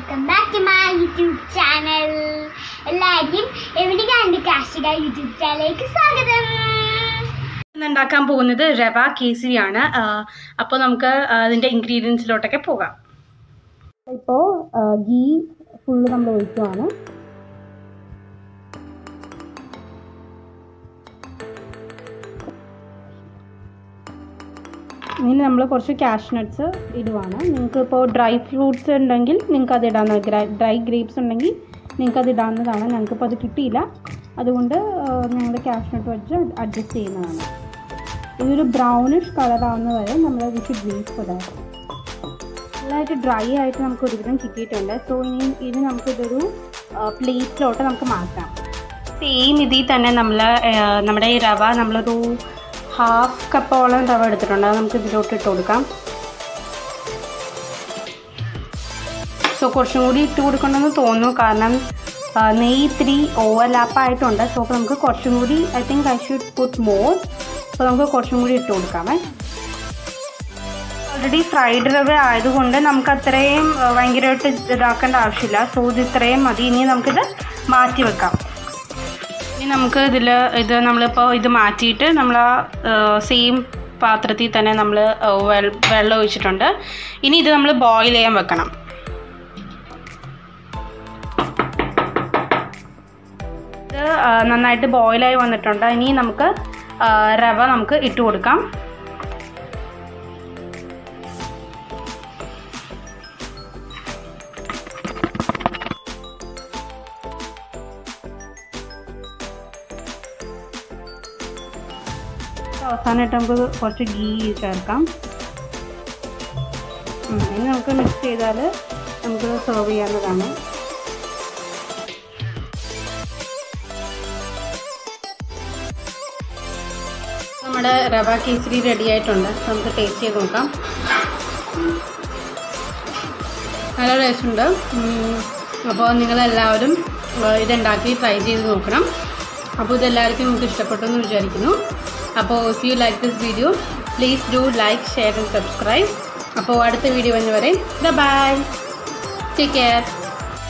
welcome back to my YouTube channel എല്ലാവരെയും എവിടെ കണ്ട് കാർഷിക യൂട്യൂബ് ചാനലിലേക്ക് സ്വാഗതം ഇന്ന് ഉണ്ടാക്കാൻ പോകുന്നത് റവ കേസരിയാണ് അപ്പോൾ നമുക്ക് ആ, അതിൻ്റെ ഇൻഗ്രീഡിയൻസിലോട്ടൊക്കെ പോകാം ഇപ്പോൾ ഗീ ഫുള്ള് നമ്മൾ ഒഴിക്കുവാണ് ഇനി നമ്മൾ കുറച്ച് ക്യാഷ് നട്ട്സ് ഇടുവാണ് നിങ്ങൾക്ക് ഇപ്പോൾ ഡ്രൈ ഫ്രൂട്ട്സ് ഉണ്ടെങ്കിൽ നിങ്ങൾക്ക് അത് ഇടാവുന്ന ഡ്രൈ ഗ്രേപ്സ് ഉണ്ടെങ്കിൽ നിങ്ങൾക്ക് അത് ഇടാവുന്നതാണ് ഞങ്ങൾക്കിപ്പോൾ അത് കിട്ടിയില്ല അതുകൊണ്ട് ഞങ്ങൾ ക്യാഷ് നട്ട് വെച്ച് അഡ്ജസ്റ്റ് ചെയ്യുന്നതാണ് ഇതൊരു ബ്രൗണിഷ് കളർ ആവുന്ന വരെ നമ്മൾ വിഷ് ഗ്രീസ് കൊടുക്കാം നല്ലതായിട്ട് ഡ്രൈ ആയിട്ട് നമുക്ക് ഒരുവിധം കിട്ടിയിട്ടുണ്ട് സോ ഇനി ഇത് നമുക്കിതൊരു പ്ലേറ്റിലോട്ട് നമുക്ക് മാറ്റാം സെയിം ഇതിൽ തന്നെ നമ്മൾ നമ്മുടെ ഈ റവ നമ്മളൊരു ഹാഫ് കപ്പോളം റവ എടുത്തിട്ടുണ്ട് അത് നമുക്ക് ഇതിലോട്ട് ഇട്ട് കൊടുക്കാം സോ കുറച്ചും കൂടി ഇട്ട് കൊടുക്കണമെന്ന് തോന്നുന്നു കാരണം ആ, നെയ്യ് ഇത്തിരി ഓവർലാപ്പ് ആയിട്ടുണ്ട് സോ അപ്പോൾ നമുക്ക് കുറച്ചും കൂടി I think I should put more അപ്പോൾ നമുക്ക് കുറച്ചും കൂടി ഇട്ട് കൊടുക്കാമേ ഓൾറെഡി ഫ്രൈഡ് റവ ആയതുകൊണ്ട് നമുക്ക് അത്രയും ആ, ഭയങ്കരമായിട്ട് ഇതാക്കേണ്ട ആവശ്യമില്ല സോ ഇത് ഇത്രയും മതി ഇനി നമുക്കിത് മാറ്റി വെക്കാം ഇനി നമുക്ക് ഇതിൽ ഇത് നമ്മളിപ്പോൾ ഇത് മാറ്റിയിട്ട് നമ്മൾ ആ സെയിം പാത്രത്തിൽ തന്നെ നമ്മൾ വെള്ളം ഒഴിച്ചിട്ടുണ്ട് ഇനി ഇത് നമ്മൾ ബോയിൽ ചെയ്യാൻ വെക്കണം ഇത് ആ, നന്നായിട്ട് ബോയിലായി വന്നിട്ടുണ്ട് ഇനി നമുക്ക് ആ, റവ നമുക്ക് ഇട്ട് കൊടുക്കാം അവസാനമായിട്ട് നമുക്ക് കുറച്ച് ഗീ ചേർക്കാം ഉം, ഇനി നമുക്ക് മിക്സ് ചെയ്താൽ നമുക്ക് സെർവ് ചെയ്യാവുന്നതാണ് നമ്മുടെ റവ കേസരി റെഡി ആയിട്ടുണ്ട് നമുക്ക് ടേസ്റ്റ് ചെയ്ത് നോക്കാം നല്ല ടേസ്റ്റ് ഉണ്ട് അപ്പോൾ നിങ്ങളെല്ലാവരും ആ, ഇതുണ്ടാക്കി ട്രൈ ചെയ്ത് നോക്കണം അപ്പോൾ ഇതെല്ലാവർക്കും നിങ്ങൾക്ക് ഇഷ്ടപ്പെട്ടു എന്ന് വിചാരിക്കുന്നു അപ്പോൾ if you like this video please do like share and subscribe അപ്പോൾ അടുത്ത വീഡിയോ വരെ ബൈ ടേക്ക് കെയർ